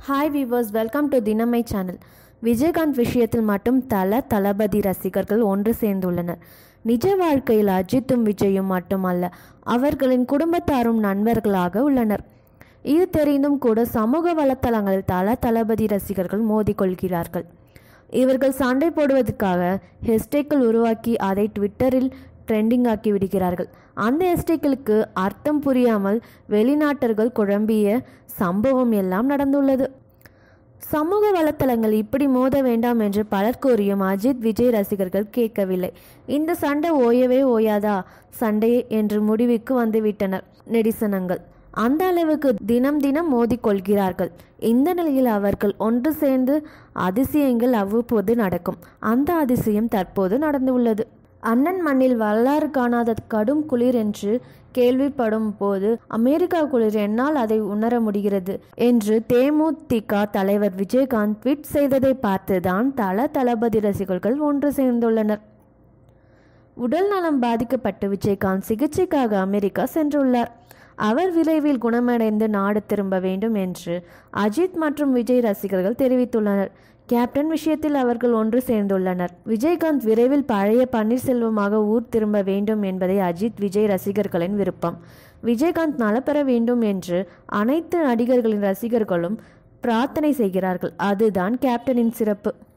hi viewers welcome to தினமை channel Vijayakanth விஷயத்தில் மட்டும் தல தளபதி ரசிகர்கள் ஒன்று சேர்ந்துள்ளனர் நிஜ வாழ்க்கையில் அஜித்தும் விஜயும் மட்டுமல்ல அவர்களின் குடும்பத்தாரும் நண்பர்களாக உள்ளனர் இது தெரிந்தும் கூட சமூக வலைத்தளங்களில் தல தளபதி ரசிகர்கள் மோதிக்கொள்கிறார்கள் இவர்கள் சண்டை போடுவதற்காக ஹெஸ்டேக்கள் உருவாக்கி அதை ட்விட்டரில் ட்ரெண்டிங் ஆக்கி விடுகிறார்கள் அந்த ஹெஸ்டேக்களுக்கு அர்த்தம் புரியாமல் வெளிநாட்டர்கள் குழம்பிய சம்பவம் எல்லாம் நடந்துள்ளது சமூக வலைத்தளங்கள் இப்படி மோத வேண்டாம் என்று பலர் கூறியும் அஜித் விஜய் ரசிகர்கள் கேட்கவில்லை இந்த சண்டை ஓயவே ஓயாதா சண்டை என்று முடிவுக்கு வந்துவிட்டனர் நெடிசனங்கள் அந்த அளவுக்கு தினம் தினம் மோதிக்கொள்கிறார்கள் இந்த நிலையில் அவர்கள் ஒன்று சேர்ந்து அதிசயங்கள் அவ்வப்போது நடக்கும் அந்த அதிசயம் தற்போது நடந்துள்ளது அண்ணன் மண்ணில் வரலாறு காணாத கடும் குளிர் என்று கேள்விப்படும் போது அமெரிக்கா குளிர் என்னால் அதை உணர முடிகிறது என்று தேமுதிக தலைவர் விஜயகாந்த் ட்வீட் செய்ததை பார்த்துதான் தல தளபதி ரசிகர்கள் ஒன்று சேர்ந்துள்ளனர் உடல் நலம் பாதிக்கப்பட்டு விஜயகாந்த் சிகிச்சைக்காக அமெரிக்கா சென்றுள்ளார் அவர் விரைவில் குணமடைந்து நாடு திரும்ப வேண்டும் என்று அஜித் மற்றும் விஜய் ரசிகர்கள் தெரிவித்துள்ளனர் கேப்டன் விஷயத்தில் அவர்கள் ஒன்று சேர்ந்துள்ளனர் விஜயகாந்த் விரைவில் பழைய பன்னீர்செல்வமாக ஊர் திரும்ப வேண்டும் என்பதை அஜித் விஜய் ரசிகர்களின் விருப்பம் விஜயகாந்த் நலப்பெற வேண்டும் என்று அனைத்து நடிகர்களின் ரசிகர்களும் பிரார்த்தனை செய்கிறார்கள் அதுதான் கேப்டனின் சிறப்பு